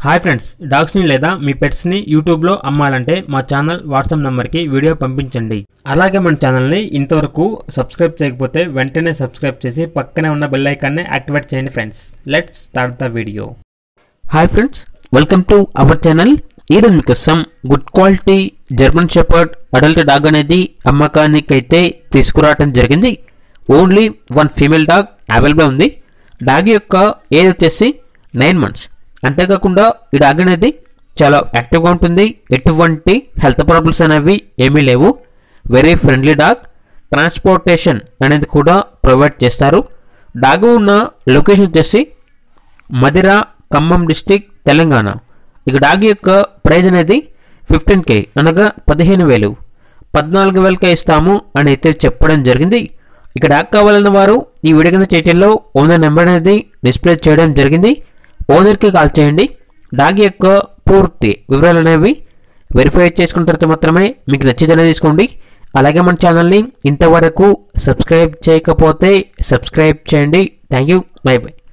hi friends డాగ్స్ని లేదా మీ పెట్స్ని యూట్యూబ్లో అమ్మాలంటే మా ఛానల్ వాట్సాప్ నెంబర్కి వీడియో పంపించండి అలాగే మన ఛానల్ని ఇంతవరకు సబ్స్క్రైబ్ చేయకపోతే వెంటనే సబ్స్క్రైబ్ చేసి పక్కనే ఉన్న బెల్ ఐకాన్ని యాక్టివేట్ చేయండి friends let's start the video hi friends welcome to our channel ఈరోజు మీకోసం good quality German shepherd adult dog అనేది అమ్మకానికి అయితే తీసుకురావడం జరిగింది only one female dog available ఉంది డాగ్ యొక్క ఏజ్ వచ్చేసి నైన్ మంత్స్ అంతేకాకుండా ఈ డాగ్ అనేది చాలా యాక్టివ్గా ఉంటుంది ఎటువంటి హెల్త్ ప్రాబ్లమ్స్ అనేవి ఏమీ లేవు వెరీ ఫ్రెండ్లీ డాగ్ ట్రాన్స్పోర్టేషన్ అనేది కూడా ప్రొవైడ్ చేస్తారు డాగ్ ఉన్న లొకేషన్ వచ్చేసి మదిర ఖమ్మం డిస్టిక్ తెలంగాణ ఇక డాగ్ యొక్క ప్రైజ్ అనేది ఫిఫ్టీన్ కే అనగా పదిహేను వేలు పద్నాలుగు వేలకే ఇస్తాము అని అయితే చెప్పడం జరిగింది ఇక డాగ్ కావాలన్న వారు ఈ వీడియో కింద టైటిల్లో ఓనర్ నెంబర్ అనేది డిస్ప్లే చేయడం జరిగింది ఓనర్కి కాల్ చేయండి డాగ్ యొక్క పూర్తి వివరాలు అనేవి వెరిఫై చేసుకున్న తర్వాత మాత్రమే మీకు నచ్చితేనే తీసుకోండి అలాగే మన ఛానల్ని ఇంతవరకు సబ్స్క్రైబ్ చేయకపోతే సబ్స్క్రైబ్ చేయండి థ్యాంక్ యూ బై బై